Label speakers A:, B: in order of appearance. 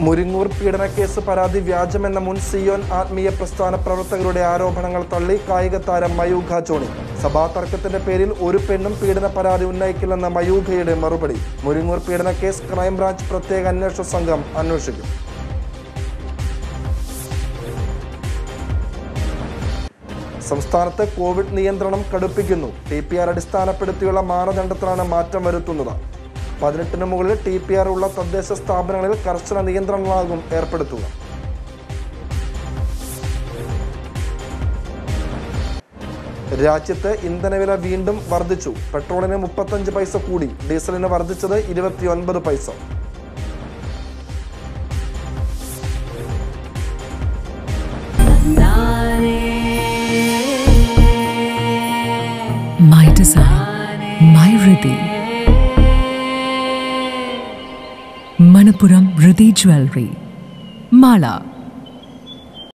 A: മുരിങ്ങൂർ പീഡനക്കേസ് പരാതി വ്യാജമെന്ന മുൻ സിയോൻ ആത്മീയ പ്രസ്ഥാന പ്രവർത്തകരുടെ ആരോപണങ്ങൾ തള്ളി കായിക താരം മയൂഖ ചോണി സഭാ തർക്കത്തിന്റെ പേരിൽ ഒരു പെണ്ണും പീഡന പരാതി ഉന്നയിക്കില്ലെന്ന മയൂഖയുടെ മറുപടി മുരിങ്ങൂർ പീഡനക്കേസ് ക്രൈംബ്രാഞ്ച് പ്രത്യേക അന്വേഷണ സംഘം അന്വേഷിക്കും സംസ്ഥാനത്ത് കോവിഡ് നിയന്ത്രണം കടുപ്പിക്കുന്നു ടി പി ആർ അടിസ്ഥാനപ്പെടുത്തിയുള്ള മാനദണ്ഡത്തിലാണ് മാറ്റം വരുത്തുന്നത് പതിനെട്ടിന് മുകളിൽ ടി പി ആർ ഉള്ള തദ്ദേശ സ്ഥാപനങ്ങളിൽ കർശന നിയന്ത്രണങ്ങളാകും ഏർപ്പെടുത്തുക രാജ്യത്ത് ഇന്ധനവില വീണ്ടും വർദ്ധിച്ചു പെട്രോളിന് മുപ്പത്തഞ്ച് പൈസ കൂടി ഡീസലിന് വർദ്ധിച്ചത് ഇരുപത്തിയൊൻപത് പൈസ
B: My design, my Riddhi. Manapuram Riddhi Jewelry. Mala.